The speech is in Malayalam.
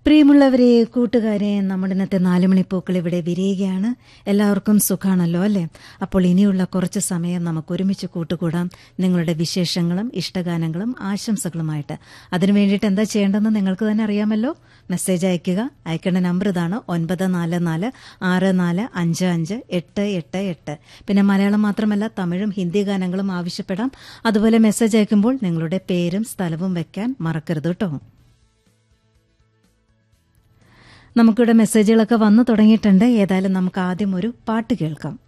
പ്രിയമുള്ളവരെ കൂട്ടുകാരെ നമ്മുടെ ഇന്നത്തെ നാലുമണിപ്പൂക്കൾ ഇവിടെ വിരിയുകയാണ് എല്ലാവർക്കും സുഖാണല്ലോ അല്ലേ അപ്പോൾ ഇനിയുള്ള കുറച്ച് സമയം നമുക്ക് ഒരുമിച്ച് കൂട്ടുകൂടാം നിങ്ങളുടെ വിശേഷങ്ങളും ഇഷ്ടഗാനങ്ങളും ആശംസകളുമായിട്ട് അതിനു വേണ്ടിയിട്ട് എന്താ ചെയ്യേണ്ടതെന്ന് നിങ്ങൾക്ക് തന്നെ അറിയാമല്ലോ മെസ്സേജ് അയയ്ക്കുക അയക്കേണ്ട നമ്പർ ഇതാണ് ഒൻപത് നാല് നാല് ആറ് നാല് അഞ്ച് അഞ്ച് എട്ട് എട്ട് എട്ട് പിന്നെ മലയാളം മാത്രമല്ല തമിഴും ഹിന്ദി ഗാനങ്ങളും ആവശ്യപ്പെടാം അതുപോലെ മെസ്സേജ് അയക്കുമ്പോൾ നിങ്ങളുടെ പേരും സ്ഥലവും വെക്കാൻ മറക്കരുത് കേട്ടോ നമുക്കിവിടെ മെസ്സേജുകളൊക്കെ വന്നു തുടങ്ങിയിട്ടുണ്ട് ഏതായാലും നമുക്ക് ആദ്യം ഒരു പാട്ട് കേൾക്കാം